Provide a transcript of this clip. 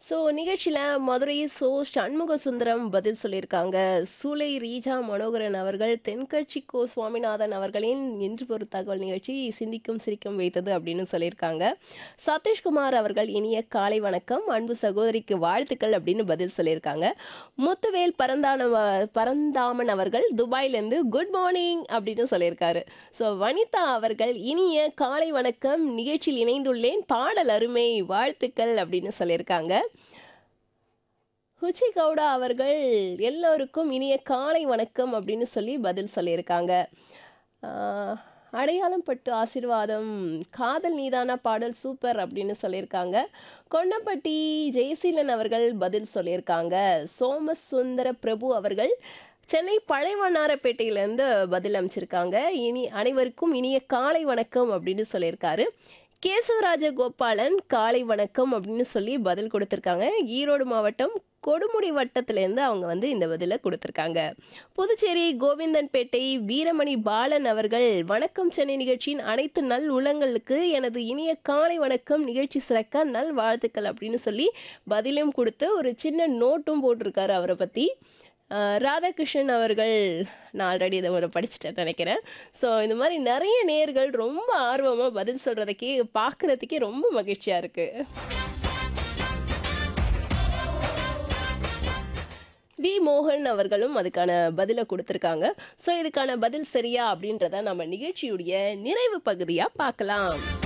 so நிகழ்ச்சியில் Madurai so Shanmuga Sundaram பதில் சொல்லியிருக்காங்க சூலை ரீஜா மனோகரன் அவர்கள் தென்கட்சி கோ சுவாமிநாதன் அவர்களின் இன்று ஒரு தகவல் நிகழ்ச்சி சிந்திக்கும் சிரிக்கும் வைத்தது அப்படின்னு சொல்லியிருக்காங்க சதீஷ்குமார் அவர்கள் இனிய காலை வணக்கம் அன்பு சகோதரிக்கு வாழ்த்துக்கள் அப்படின்னு பதில் சொல்லியிருக்காங்க முத்துவேல் பரந்தான பரந்தாமன் அவர்கள் துபாயிலேருந்து குட் மார்னிங் அப்படின்னு சொல்லியிருக்காரு ஸோ வனிதா அவர்கள் இனிய காலை வணக்கம் நிகழ்ச்சியில் இணைந்துள்ளேன் பாடல் அருமை வாழ்த்துக்கள் அப்படின்னு சொல்லியிருக்காங்க ஹுச்சி கவுடா அவர்கள் எல்லோருக்கும் இனிய காலை வணக்கம் அப்படின்னு சொல்லி பதில் சொல்லியிருக்காங்க ஆஹ், அடையாளம் பட்டு ஆசீர்வாதம் காதல் நீதான பாடல் சூப்பர் அப்படின்னு சொல்லியிருக்காங்க கொன்னப்பட்டி ஜெயசீலன் அவர்கள் பதில் சொல்லியிருக்காங்க சோமசுந்தர பிரபு அவர்கள் சென்னை பழையவண்ணாரப்பேட்டையிலேருந்து பதில் அமைச்சிருக்காங்க இனி அனைவருக்கும் இனிய காலை வணக்கம் அப்படின்னு சொல்லியிருக்காரு கேசவராஜ கோபாலன் காலை வணக்கம் அப்படின்னு சொல்லி பதில் கொடுத்துருக்காங்க ஈரோடு மாவட்டம் கொடுமுடி வட்டத்திலேருந்து அவங்க வந்து இந்த பதிலை கொடுத்துருக்காங்க புதுச்சேரி கோவிந்தன்பேட்டை வீரமணி பாலன் அவர்கள் வணக்கம் சென்னை நிகழ்ச்சியின் அனைத்து நல் உள்ளங்களுக்கு எனது இனிய காலை வணக்கம் நிகழ்ச்சி சிறக்க நல் வாழ்த்துக்கள் அப்படின்னு சொல்லி பதிலும் கொடுத்து ஒரு சின்ன நோட்டும் போட்டிருக்காரு அவரை பற்றி ஆஹ் ராதாகிருஷ்ணன் அவர்கள் நான் ஆல்ரெடி இதை ஒரு படிச்சுட்டேன் நினைக்கிறேன் ஸோ இந்த மாதிரி நிறைய நேர்கள் ரொம்ப ஆர்வமாக பதில் சொல்கிறதுக்கே பார்க்குறதுக்கே ரொம்ப மகிழ்ச்சியாக இருக்குது வி மோகன் அவர்களும் அதுக்கான பதிலை கொடுத்துருக்காங்க ஸோ இதுக்கான பதில் சரியா அப்படின்றத நம்ம நிகழ்ச்சியுடைய நிறைவு பகுதியாக பார்க்கலாம்